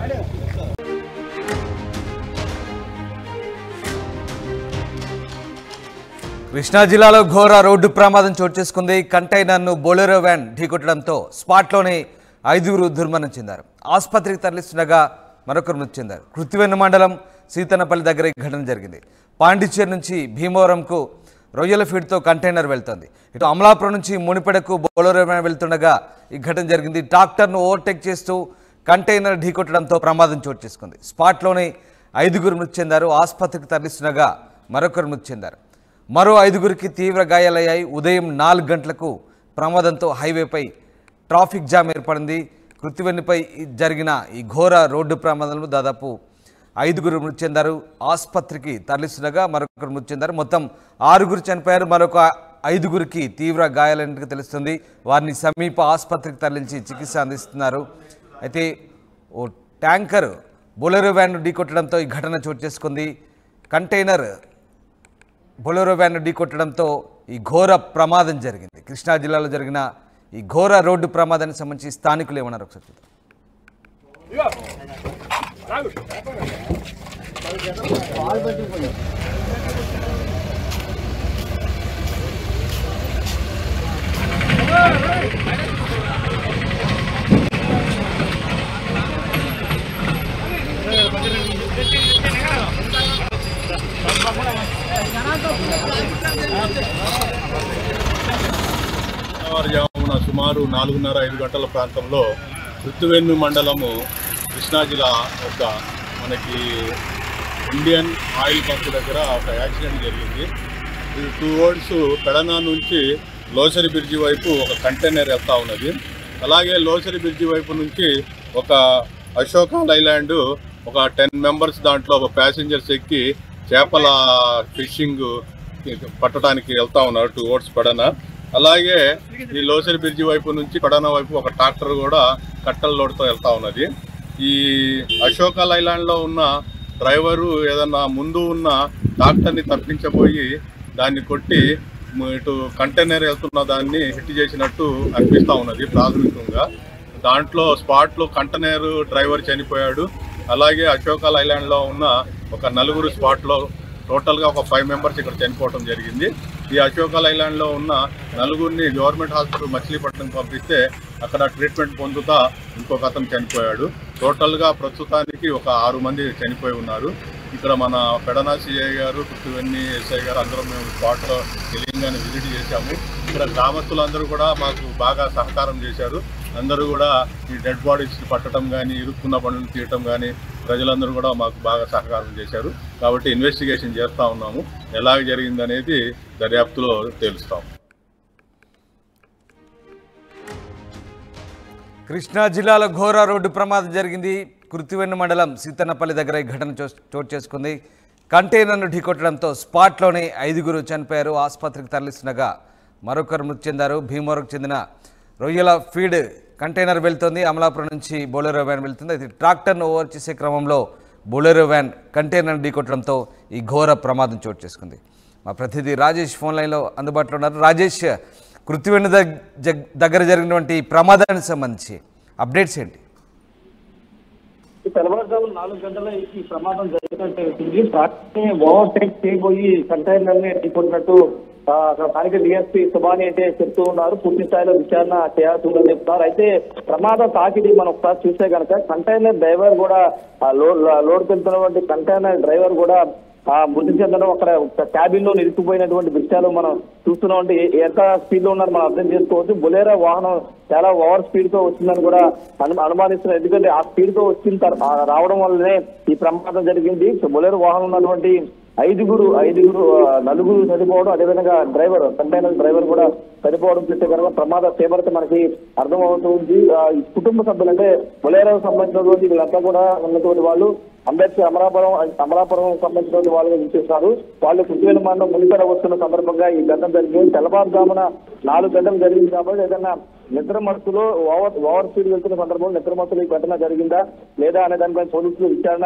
కృష్ణా జిల్లాలో ఘోర రోడ్డు ప్రమాదం చోటు చేసుకుంది కంటైనర్ను బొలెరో వ్యాన్ ఢీకొట్టడంతో స్పాట్లోనే ఐదుగురు దుర్మరణం చెందారు ఆసుపత్రికి తరలిస్తుండగా మరొకరు మృతి చెందారు కృత్తివెన్ను మండలం సీతనపల్లి దగ్గర ఈ ఘటన జరిగింది పాండిచ్చేరి నుంచి భీమవరంకు రొయ్యల ఫీడ్తో కంటైనర్ వెళ్తోంది ఇటు అమలాపురం నుంచి మునిపెడకు బొలెరో వ్యాన్ వెళ్తుండగా ఈ ఘటన జరిగింది ట్రాక్టర్ను ఓవర్టేక్ చేస్తూ కంటైనర్ ఢీకొట్టడంతో ప్రమాదం చోటు చేసుకుంది స్పాట్లోనే ఐదుగురు మృతి చెందారు ఆసుపత్రికి తరలిస్తుండగా మరొకరు మృతి చెందారు మరో ఐదుగురికి తీవ్ర గాయాలయ్యాయి ఉదయం నాలుగు గంటలకు ప్రమాదంతో హైవేపై ట్రాఫిక్ జామ్ ఏర్పడింది కృత్తివెన్నిపై జరిగిన ఈ ఘోర రోడ్డు ప్రమాదంలో దాదాపు ఐదుగురు మృతి చెందారు ఆసుపత్రికి తరలిస్తుండగా మరొకరు మృతి చెందారు మొత్తం ఆరుగురు చనిపోయారు మరొక ఐదుగురికి తీవ్ర గాయాలైనట్టుగా తెలుస్తుంది వారిని సమీప ఆసుపత్రికి తరలించి చికిత్స అందిస్తున్నారు అయితే ఓ ట్యాంకర్ బొలెరో వ్యాన్ ఢీకొట్టడంతో ఈ ఘటన చోటు చేసుకుంది కంటైనర్ బొలెరో వ్యాన్ ఢీకొట్టడంతో ఈ ఘోర ప్రమాదం జరిగింది కృష్ణా జిల్లాలో జరిగిన ఈ ఘోర రోడ్డు ప్రమాదానికి సంబంధించి స్థానికులు ఏమన్నారు ఒకసారి చూద్దాం తెల్లవారుజామున సుమారు నాలుగున్నర ఐదు గంటల ప్రాంతంలో రుతువెన్ను మండలము కృష్ణా జిల్లా వద్ద మనకి ఇండియన్ ఆయిల్ పంప్ దగ్గర ఒక యాక్సిడెంట్ జరిగింది ఇది టూ వర్డ్స్ పెడనా నుంచి లోసరి బ్రిడ్జి వైపు ఒక కంటైనర్ వెళ్తా ఉన్నది అలాగే లోసరి బ్రిడ్జి వైపు నుంచి ఒక అశోక లైలాండ్ ఒక టెన్ మెంబర్స్ దాంట్లో ఒక ప్యాసింజర్స్ ఎక్కి చేపల ఫిషింగ్ పట్టడానికి వెళ్తా ఉన్నారు టూ వర్డ్స్ పడన అలాగే ఈ లోసరి బ్రిడ్జి వైపు నుంచి పడన వైపు ఒక ట్రాక్టర్ కూడా కట్టల లోడుతో వెళ్తా ఉన్నది ఈ అశోక లైలాండ్ లో ఉన్న డ్రైవరు ఏదన్నా ముందు ఉన్న ట్రాక్టర్ని తప్పించబోయి దాన్ని కొట్టి ము- ఇటు కంటైనర్ వెళ్తున్న దాన్ని హిట్ చేసినట్టు అనిపిస్తా ఉన్నది ప్రాథమికంగా దాంట్లో స్పాట్లో కంటైనర్ డ్రైవర్ చనిపోయాడు అలాగే అశోక ఐలాండ్ లో ఉన్న ఒక నలుగురు స్పాట్లో టోటల్ గా ఒక ఫైవ్ మెంబర్స్ ఇక్కడ చనిపోవడం జరిగింది ఈ అశోక ఐలాండ్ లో ఉన్న నలుగురిని గవర్నమెంట్ హాస్పిటల్ మచిలీపట్నం పంపిస్తే అక్కడ ట్రీట్మెంట్ పొందుతా ఇంకొక అతను చనిపోయాడు టోటల్ గా ప్రస్తుతానికి ఒక ఆరు మంది చనిపోయి ఉన్నారు ఇక్కడ మన పెడనా సిఐ గారు కుట్టువెన్ని ఎస్ఐ గారు అందరం మేము స్పాట్లో తెలంగాణ విజిట్ చేశాము ఇక్కడ గ్రామస్తులందరూ కూడా మాకు బాగా సహకారం చేశారు అందరూ కూడా ఈ డెడ్ బాడీస్ పట్టడం కానీ ఇరుక్కున్న పనులు తీయటం కానీ ప్రజలందరూ కూడా మాకు బాగా సహకారం చేశారు కాబట్టి ఇన్వెస్టిగేషన్ చేస్తూ ఉన్నాము ఎలాగ జరిగిందనేది దర్యాప్తులో తెలుస్తాం కృష్ణా జిల్లాలో ఘోర రోడ్డు ప్రమాదం జరిగింది కృత్తివెన్ను మండలం సీతన్నపల్లి దగ్గర ఈ ఘటన చో- చోటు చేసుకుంది కంటైనర్ను ఢీకొట్టడంతో స్పాట్లోనే ఐదుగురు చనిపోయారు ఆసుపత్రికి తరలిస్తుండగా మరొకరు మృతి చెందారు భీమవరంకు చెందిన రొయ్యల ఫీడ్ కంటైనర్ వెళ్తుంది అమలాపురం నుంచి బొలెరో వ్యాన్ వెళ్తుంది అయితే ట్రాక్టర్ను ఓవర్ చేసే క్రమంలో బొలెరో వ్యాన్ కంటైనర్ ఢీకొట్టడంతో ఈ ఘోర ప్రమాదం చోటు చేసుకుంది మా ప్రతినిధి రాజేష్ ఫోన్ లైన్లో అందుబాటులో ఉన్నారు రాజేష్ కృత్రివెన్ను దగ్- జగ్- దగ్గర జరిగినటువంటి ఈ ప్రమాదానికి సంబంధించి అప్డేట్స్ ఏంటి ఈ తెల్లవారుజాము నాలుగు గంటల ఈ ప్రమాదం జరిగినట్టు తెలిసింది ట్రాక్టర్ ఓవర్టేక్ చేయబోయి కంటైనర్ ని ఢీకొట్టినట్టు ఆ, అక్కడ స్థానిక డిఎస్పీ సుబాని అయితే చెప్తూ ఉన్నారు పూర్తి స్థాయిలో విచారణ చేయాల్సి ఉందని చెప్తున్నారు అయితే ప్రమాద తాకిడి మనం ఒకసారి చూస్తే కనుక కంటైనర్ డ్రైవర్ కూడా ఆ లోడ్ లోడ్ వెళ్తున్నటువంటి కంటైనర్ డ్రైవర్ కూడా ఆ మృతి చెందడం అక్కడ క్యాబిన్ లో నిలిచిపోయినటువంటి దృశ్యాలు మనం చూస్తున్నాం అంటే ఏ- ఎంత స్పీడ్ లో ఉన్నారు మనం అర్థం చేసుకోవచ్చు బొలేరా వాహనం చాలా ఓవర్ స్పీడ్ తో వచ్చిందని కూడా అను అనుమానిస్తున్నారు ఎందుకంటే ఆ స్పీడ్ తో వచ్చిన తర్- ఆ రావడం వల్లనే ఈ ప్రమాదం జరిగింది సో బొలేరో వాహనం ఉన్నటువంటి ఐదుగురు ఐదుగురు ఆ, నలుగురు చనిపోవడం అదేవిధంగా డ్రైవర్ కంటైనర్ డ్రైవర్ కూడా చనిపోవడం చూస్తే కనుక ప్రమాద తీవ్రత మనకి అర్థమవుతుంది ఆ, ఈ కుటుంబ సభ్యులు అంటే బొలేరో సంబంధించినటువంటి వీళ్ళంతా కూడా ఉన్నటువంటి వాళ్ళు అంబేద్కర్ అమలాపురం అమలాపురం సంబంధించిన వాళ్ళు విచ్చేస్తారు వాళ్ళు కృష్ణ మండలం మునికడ వస్తున్న సందర్భంగా ఈ ఘటన జరిగింది తెల్లవారుజామున నాలుగు గంటలు జరిగింది కాబట్టి ఏదైనా నిద్ర మత్తులో ఓవర్ ఓవర్ స్పీడ్ వెళ్తున్న సందర్భంలో నిద్ర మత్తులో ఈ ఘటన జరిగిందా లేదా అనే దానిపై పోలీసులు విచారణ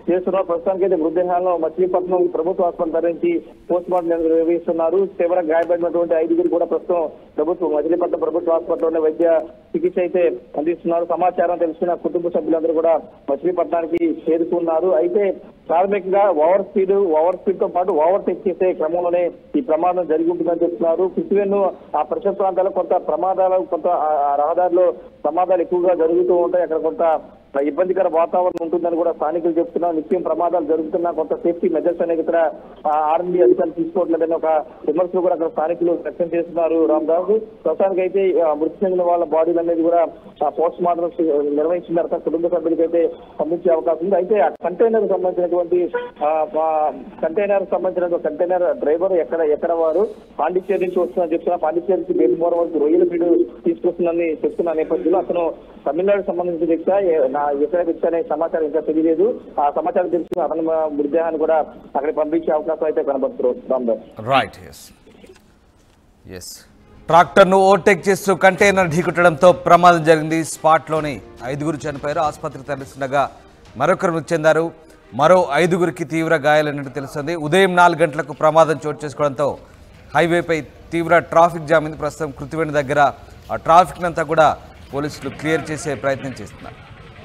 చేస్తున్నారు ప్రస్తుతానికి అయితే మృతదేహాలను మచిలీపట్నం ప్రభుత్వ ఆసుపత్రి తరలించి పోస్ట్ మార్టం నిర్వహిస్తున్నారు తీవ్ర గాయపడినటువంటి ఐదుగురు కూడా ప్రస్తుతం ప్రభుత్వం మచిలీపట్నం ప్రభుత్వ ఆసుపత్రిలోనే వైద్య చికిత్స అయితే అందిస్తున్నారు సమాచారం తెలిసిన కుటుంబ సభ్యులందరూ కూడా మచిలీపట్నానికి చేరుకున్నారు అయితే ప్రాథమికంగా ఓవర్ స్పీడ్ ఓవర్ స్పీడ్ తో పాటు ఓవర్ టేక్ చేసే క్రమంలోనే ఈ ప్రమాదం జరిగి ఉంటుందని చెప్తున్నారు కృష్ణవేణు ఆ పరిసర ప్రాంతాల్లో కొంత ప్రమాదాలు కొంత ఆ- ఆ రహదారిలో ప్రమాదాలు ఎక్కువగా జరుగుతూ ఉంటాయి అక్కడ కొంత ఇబ్బందికర వాతావరణం ఉంటుందని కూడా స్థానికులు చెప్తున్నారు నిత్యం ప్రమాదాలు జరుగుతున్నా కొంత సేఫ్టీ మెజర్స్ అనేది ఇక్కడ ఆర్ఎండి అధికారులు తీసుకోవట్లేదని ఒక విమర్శలు కూడా అక్కడ స్థానికులు వ్యక్తం చేస్తున్నారు రామదాస్ ప్రస్తుతానికి అయితే ఆ, మృతి చెందిన వాళ్ళ బాడీలు అనేది కూడా పోస్ట్ మార్టం నిర్వహించిన తర్వాత కుటుంబ సభ్యులకి అయితే పంపించే అవకాశం ఉంది అయితే ఆ కంటైనర్ సంబంధించినటువంటి కంటైనర్ సంబంధించిన కంటైనర్ డ్రైవర్ ఎక్కడ ఎక్కడ వారు పాండిచ్చేరి నుంచి వస్తున్నా చెప్తున్నా పాండిచ్చేరి నుంచి బేలుమూరం వరకు రొయ్యల ఫీడు తీసుకొస్తుందని చెప్తున్న నేపథ్యంలో అతను తమిళనాడుకు సంబంధించిన వ్యక్తి ఏ- నా ఎక్కడ వ్యక్తి అనే సమాచారం ఇంకా తెలియలేదు ఆ సమాచారం తెలిసి అతను మృతదేహాన్ని కూడా అక్కడికి పంపించే అవకాశం అయితే కనబడుతుంది రామ్దాస్ రైట్ ఎస్ ఎస్ ట్రాక్టర్ను ఓవర్టేక్ చేస్తూ కంటైనర్ ఢీకొట్టడంతో ప్రమాదం జరిగింది స్పాట్లోని ఐదుగురు చనిపోయారు ఆసుపత్రికి తరలిస్తుండగా మరొకరు మృతి చెందారు మరో ఐదుగురికి తీవ్ర గాయాలన్నట్టు తెలుస్తుంది ఉదయం నాలుగు గంటలకు ప్రమాదం చోటు చేసుకోవడంతో హైవేపై తీవ్ర ట్రాఫిక్ జామ్ ఉంది ప్రస్తుతం కృతివేణి దగ్గర ఆ ట్రాఫిక్ అంతా కూడా పోలీసులు క్లియర్ చేసే ప్రయత్నం చేస్తున్నారు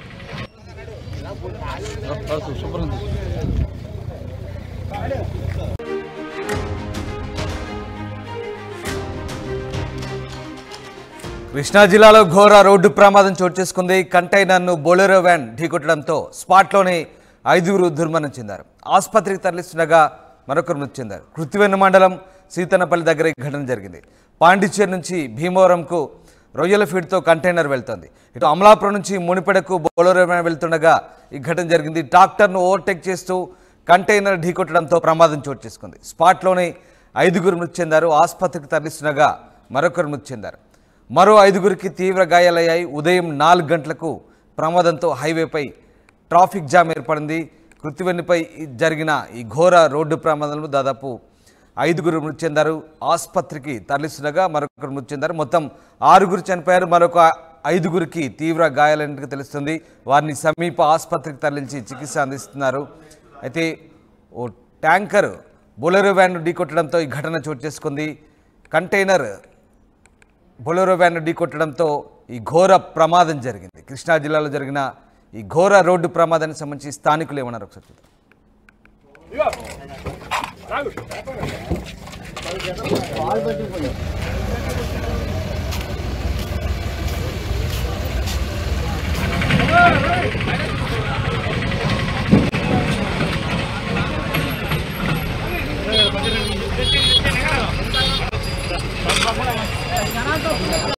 కృష్ణా జిల్లాలో ఘోర రోడ్డు ప్రమాదం చోటు చేసుకుంది కంటైనర్ను బొలెరో వ్యాన్ ఢీకొట్టడంతో స్పాట్లోనే ఐదుగురు దుర్మరణం చెందారు ఆసుపత్రికి తరలిస్తుండగా మరొకరు మృతి చెందారు కృత్తివెన్ను మండలం సీతనపల్లి దగ్గర ఈ ఘటన జరిగింది పాండిచ్చేరి నుంచి భీమవరంకు రొయ్యల ఫీడ్తో కంటైనర్ వెళ్తోంది ఇటు అమలాపురం నుంచి మునిపెడకు బొలెరో వ్యాన్ వెళ్తుండగా ఈ ఘటన జరిగింది ట్రాక్టర్ను ఓవర్టేక్ చేస్తూ కంటైనర్ ఢీకొట్టడంతో ప్రమాదం చోటు చేసుకుంది స్పాట్లోనే ఐదుగురు మృతి చెందారు ఆసుపత్రికి తరలిస్తుండగా మరొకరు మృతి చెందారు మరో ఐదుగురికి తీవ్ర గాయాలయ్యాయి ఉదయం నాలుగు గంటలకు ప్రమాదంతో హైవేపై ట్రాఫిక్ జామ్ ఏర్పడింది కృత్తివెన్నిపై జరిగిన ఈ ఘోర రోడ్డు ప్రమాదంలో దాదాపు ఐదుగురు మృతి చెందారు ఆసుపత్రికి తరలిస్తుండగా మరొకరు మృతి చెందారు మొత్తం ఆరుగురు చనిపోయారు మరొక ఐదుగురికి తీవ్ర గాయాలైనట్టు తెలుస్తుంది వారిని సమీప ఆసుపత్రికి తరలించి చికిత్స అందిస్తున్నారు అయితే ఓ ట్యాంకర్ బొలెరో వ్యాన్ ఢీకొట్టడంతో ఈ ఘటన చోటు చేసుకుంది కంటైనర్ బొలెరో వ్యాన్ ఢీకొట్టడంతో ఈ ఘోర ప్రమాదం జరిగింది కృష్ణా జిల్లాలో జరిగిన ఈ ఘోర రోడ్డు ప్రమాదానికి సంబంధించి స్థానికులు ఏమన్నారు ఒకసారి చూద్దాం పాలు పట్టిపోయాం